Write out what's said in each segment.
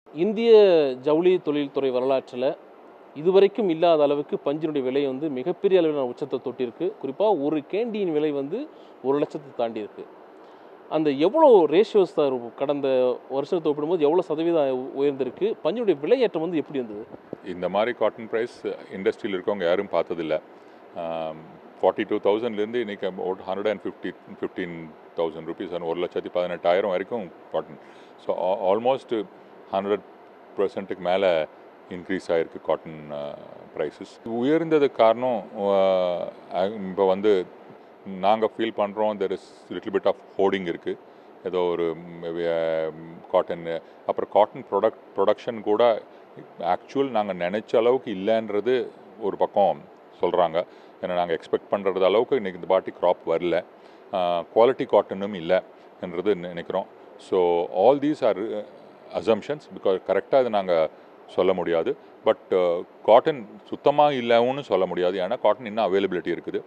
இந்திய ஜவுளி தொழில்துறை வரலாற்றில் இதுவரைக்கும் இல்லாத அளவுக்கு பஞ்சினுடைய விலை வந்து மிகப்பெரிய அளவிலான உச்சத்தை தொட்டிருக்கு குறிப்பாக ஒரு கேண்டியின் விலை வந்து ஒரு லட்சத்தை தாண்டி இருக்கு அந்த எவ்வளோ ரேஷியோஸ் சார் கடந்த வருஷத்தை ஒப்பிடும்போது எவ்வளோ சதவீதம் உயர்ந்திருக்கு பஞ்சினுடைய விலையேற்றம் வந்து எப்படி இருந்தது இந்த மாதிரி காட்டன் ப்ரைஸ் இண்டஸ்ட்ரியில் இருக்கவங்க யாரும் பார்த்ததில்ல ஃபார்ட்டி டூ தௌசண்ட்லேருந்து இன்றைக்கி ஒரு hundred and fifty fifteen thousand rupees ஒரு லட்சத்தி பதினெட்டாயிரம் வரைக்கும் காட்டன் ஸோ ஆல்மோஸ்ட் ஹண்ட்ரட் பர்சன்ட்டுக்கு மேலே இன்க்ரீஸ் ஆகிருக்கு காட்டன் ப்ரைஸஸ் உயர்ந்ததுக்கு காரணம் இப்போ வந்து நாங்கள் ஃபீல் பண்ணுறோம் there is little bit of hoarding இருக்குது ஏதோ ஒரு காட்டன் அப்புறம் காட்டன் ப்ரொடக்ட் ப்ரொடக்ஷன் கூட ஆக்சுவல் நாங்கள் நினச்ச அளவுக்கு இல்லைன்றது ஒரு பக்கம் சொல்கிறாங்க ஏன்னா நாங்கள் எக்ஸ்பெக்ட் பண்ணுறது அளவுக்கு இன்றைக்கி இந்த பாட்டி க்ராப் வரல குவாலிட்டி காட்டனும் இல்லைன்றது நினைக்கிறோம் so all these are assumptions because கரெக்டாக இது நாங்கள் சொல்ல முடியாது பட் காட்டன் சுத்தமாக இல்லைன்னு சொல்ல முடியாது ஏன்னா காட்டன் இன்னும் அவைலபிலிட்டி இருக்குது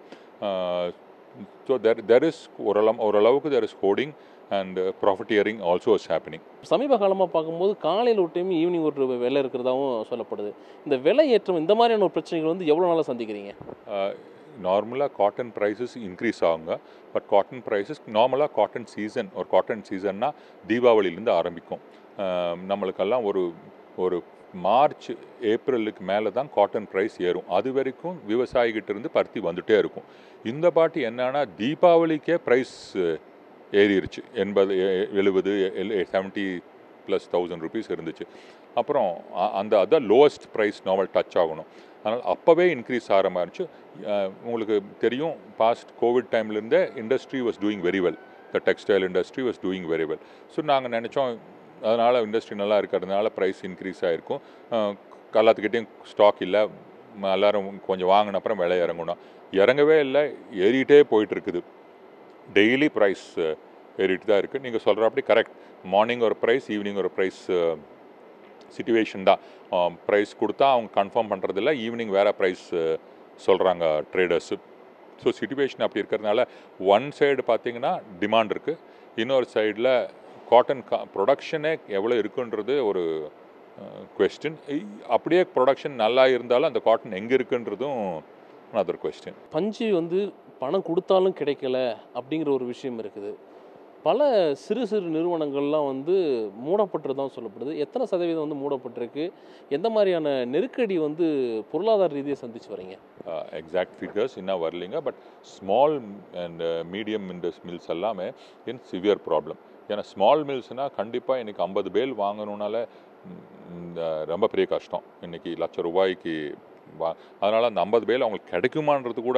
ஸோ தெர் தெர் இஸ் ஓரளவு ஓரளவுக்கு there is hoarding and profiteering also is happening சமீப காலமாக பார்க்கும்போது காலையில் ஒரு டைம் ஈவினிங் ஒரு விலை இருக்கிறதாவும் சொல்லப்படுது இந்த விலை ஏற்றம் இந்த மாதிரியான ஒரு பிரச்சனைகள் வந்து எவ்வளோ நாளாக சந்திக்கிறீங்க நார்மலாக காட்டன் ப்ரைஸஸ் இன்க்ரீஸ் ஆகுங்க பட் காட்டன் ப்ரைஸஸ் நார்மலாக காட்டன் சீசன் ஒரு காட்டன் சீசன்னா தீபாவளியிலேருந்து ஆரம்பிக்கும் நம்மளுக்கெல்லாம் ஒரு ஒரு மார்ச் ஏப்ரலுக்கு மேலே தான் காட்டன் ப்ரைஸ் ஏறும் அது வரைக்கும் விவசாயிகிட்ட இருந்து பருத்தி வந்துகிட்டே இருக்கும் இந்த பாட்டி என்னன்னா தீபாவளிக்கே ப்ரைஸ் ஏறிடுச்சு எண்பது எழுபது செவன்ட்டி ப்ளஸ் தௌசண்ட் ருபீஸ் இருந்துச்சு அப்புறம் அந்த அதான் லோவஸ்ட் ப்ரைஸ் நார்மல் டச் ஆகணும் அதனால் அப்போவே இன்க்ரீஸ் ஆகிற மாதிரி உங்களுக்கு தெரியும் பாஸ்ட் கோவிட் டைம்லேருந்தே industry was doing very well the textile industry was doing very well so நாங்கள் நினச்சோம் அதனால் இண்டஸ்ட்ரி நல்லா இருக்கிறதுனால ப்ரைஸ் இன்க்ரீஸ் ஆகிருக்கும் எல்லாத்துக்கிட்டேயும் ஸ்டாக் இல்லை எல்லோரும் கொஞ்சம் வாங்கின அப்புறம் விலை இறங்கணும் இறங்கவே இல்லை ஏறிட்டே போயிட்டுருக்குது டெய்லி ப்ரைஸ் ஏறிட்டு தான் இருக்குது நீங்கள் சொல்கிற அப்படி கரெக்ட் மார்னிங் ஒரு ப்ரைஸ் ஈவினிங் ஒரு ப்ரைஸ் சுச்சுவேஷன் தான் ப்ரைஸ் கொடுத்தா அவங்க கன்ஃபார்ம் பண்ணுறதில்ல ஈவினிங் வேறு ப்ரைஸ் சொல்கிறாங்க ட்ரேடர்ஸு ஸோ சுச்சுவேஷன் அப்படி இருக்கிறதுனால ஒன் சைடு பார்த்தீங்கன்னா டிமாண்ட் இருக்குது இன்னொரு சைடில் காட்டன் கா ப்ரொடக்ஷனே எவ்வளோ இருக்குன்றது ஒரு கொஸ்டின் அப்படியே ப்ரொடக்ஷன் நல்லா இருந்தாலும் அந்த காட்டன் எங்கே இருக்குன்றதும் அதர் கொஸ்டின் பஞ்சு வந்து பணம் கொடுத்தாலும் கிடைக்கல அப்படிங்கிற ஒரு விஷயம் இருக்குது பல சிறு சிறு நிறுவனங்கள்லாம் வந்து மூடப்பட்டு தான் சொல்லப்படுது எத்தனை சதவீதம் வந்து மூடப்பட்டிருக்கு எந்த மாதிரியான நெருக்கடி வந்து பொருளாதார ரீதியை சந்திச்சு வரீங்க எக்ஸாக்ட் ஃபிகர்ஸ் இன்னும் வரலைங்க but small and medium industry mills எல்லாமே இன் சிவியர் ப்ராப்ளம் ஏன்னா ஸ்மால் மில்ஸ்னால் கண்டிப்பாக இன்றைக்கி ஐம்பது பேல் வாங்கணுனால ரொம்ப பெரிய கஷ்டம் இன்றைக்கி லட்ச ரூபாய்க்கு வா அதனால் அந்த ஐம்பது பேல் அவங்களுக்கு கிடைக்குமான்றது கூட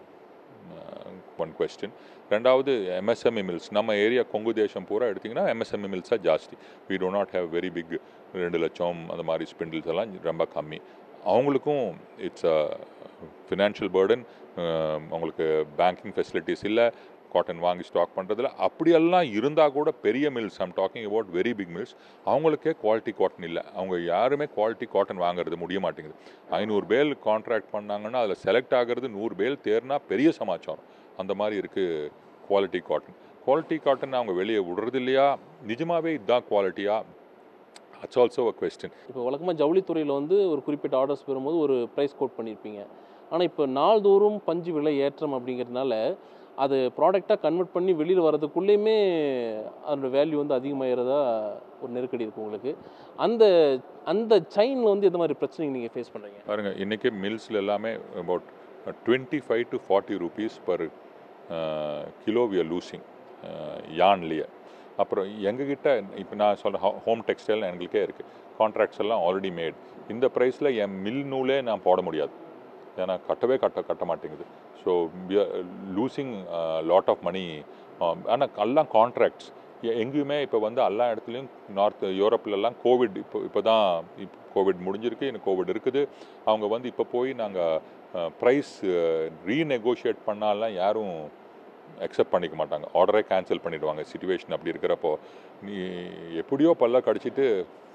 ஒன் கொஸ்டின் ரெண்டாவது எம்எஸ்எம்இ மில்ஸ் நம்ம ஏரியா கொங்கு தேசம் பூரா எடுத்திங்கன்னா எம்எஸ்எம்இ மில்ஸாக ஜாஸ்தி we do not have very big ரெண்டு லட்சம் அந்த மாதிரி ஸ்பிண்டில்ஸ் எல்லாம் ரொம்ப கம்மி அவங்களுக்கும் இட்ஸ் அ ஃபினான்ஷியல் பேர்டன் அவங்களுக்கு பேங்கிங் ஃபெசிலிட்டிஸ் இல்லை காட்டன் வாங்கி ஸ்டாக் பண்ணுறதுல அப்படியெல்லாம் இருந்தால் கூட பெரிய mills I'm talking about very big mills அவங்களுக்கே குவாலிட்டி காட்டன் இல்லை அவங்க யாருமே குவாலிட்டி காட்டன் வாங்குறது முடிய மாட்டேங்குது ஐநூறு பேல் கான்ட்ராக்ட் பண்ணாங்கன்னா அதில் செலக்ட் ஆகிறது நூறு பேல் தேர்னா பெரிய சமாச்சாரம் அந்த மாதிரி இருக்குது குவாலிட்டி காட்டன் குவாலிட்டி காட்டன் அவங்க வெளியே விடுறது இல்லையா நிஜமாகவே இதுதான் குவாலிட்டியா அட்ஸ் ஆல்சோ அ கொஸ்டின் இப்போ வழக்கமாக ஜவுளித்துறையில் வந்து ஒரு குறிப்பிட்ட ஆர்டர்ஸ் பெறும்போது ஒரு ப்ரைஸ் கோட் பண்ணியிருப்பீங்க ஆனால் இப்போ நாள்தோறும் பஞ்சு விலை ஏற்றம் அப்படிங்கிறதுனால அது ப்ராடக்டாக கன்வெர்ட் பண்ணி வெளியில் வரதுக்குள்ளேயுமே அதோட வேல்யூ வந்து அதிகமாகிறதா ஒரு நெருக்கடி இருக்குது உங்களுக்கு அந்த அந்த செயினில் வந்து எந்த மாதிரி பிரச்சனைங்க நீங்கள் ஃபேஸ் பண்ணுறீங்க பாருங்கள் இன்றைக்கி மில்ஸில் எல்லாமே about twenty five to forty rupees per kilo we are losing யான்லேயே அப்புறம் எங்ககிட்ட இப்போ நான் சொல்கிறேன் ஹோம் டெக்ஸ்டைல் எங்களுக்கே இருக்குது கான்ட்ராக்ட்ஸ் எல்லாம் ஆல்ரெடி மேட் இந்த ப்ரைஸில் என் மில் நூலே நான் போட முடியாது ஏன்னா கட்டவே கட்ட கட்ட மாட்டேங்குது so losing lot of money ஆனால் எல்லாம் கான்ட்ராக்ட்ஸ் எங்கேயுமே இப்போ வந்து எல்லா இடத்துலையும் நார்த் யூரோப்லலாம் கோவிட் இப்போ இப்போ தான் இப்போ கோவிட் முடிஞ்சிருக்கு இன்னும் கோவிட் இருக்குது அவங்க வந்து இப்போ போய் நாங்கள் ப்ரைஸ் ரீநெகோஷியேட் பண்ணாலாம் யாரும் அக்செப்ட் பண்ணிக்க மாட்டாங்க ஆர்டரே கேன்சல் பண்ணிவிடுவாங்க சுச்சுவேஷன் அப்படி இருக்கிறப்போ நீ எப்படியோ பல்ல கடிச்சிட்டு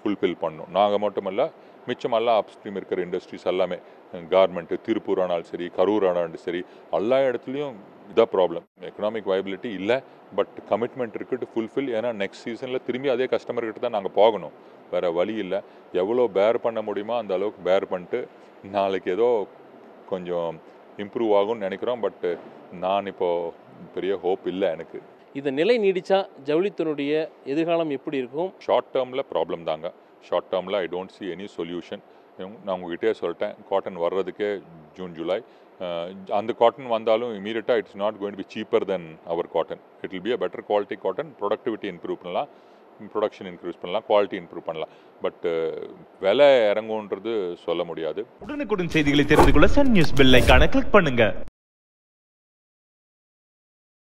ஃபுல்ஃபில் பண்ணணும் நாங்கள் மட்டுமல்ல மிச்சமெல்லாம் அப்ஸ்ட்ரீம் இருக்கிற இண்டஸ்ட்ரீஸ் எல்லாமே கார்மெண்ட்டு திருப்பூர் ஆனாலும் சரி கரூர் ஆனாலும் சரி எல்லா இடத்துலையும் இதான் ப்ராப்ளம் எக்கனாமிக் வைபிலிட்டி இல்லை பட் கமிட்மெண்ட் இருக்குது டு ஃபுல்ஃபில் ஏன்னா நெக்ஸ்ட் சீசனில் திரும்பி அதே கஸ்டமர்கிட்ட தான் நாங்கள் போகணும் வேறு வழி இல்லை எவ்வளோ பேர் பண்ண முடியுமோ அந்த அளவுக்கு பேர் பண்ணிட்டு நாளைக்கு ஏதோ கொஞ்சம் இம்ப்ரூவ் ஆகும்னு நினைக்கிறோம் பட் நான் இப்போது பெரிய ஹோப் இல்லை எனக்கு இந்த நிலை நீடிச்சா ஜவுளித்துறையுடைய எதிர்காலம் எப்படி இருக்கும் ஷார்ட் டேர்மில் ப்ராப்ளம் தாங்க ஷார்ட் டேர்மில் I don't see any solution நான் உங்ககிட்டயே சொல்லிட்டேன் காட்டன் வர்றதுக்கே ஜூன் ஜூலை அஹ், அந்த காட்டன் வந்தாலும் இமீடியட்டாக it's not going be cheaper then our cotton it will be a better quality cotton productivity improve பண்ணலாம் ப்ரொடக்ஷன் இன்க்ரீஸ் பண்ணலாம் குவாலிட்டி இம்ப்ரூவ் பண்ணலாம் பட் விலை இறங்குன்றது சொல்ல முடியாது உடனுக்குடன் செய்திகளை தெரிந்து கொள்ள சன் நியூஸ் பெல் ஐகானை கிளிக் பண்ணுங்க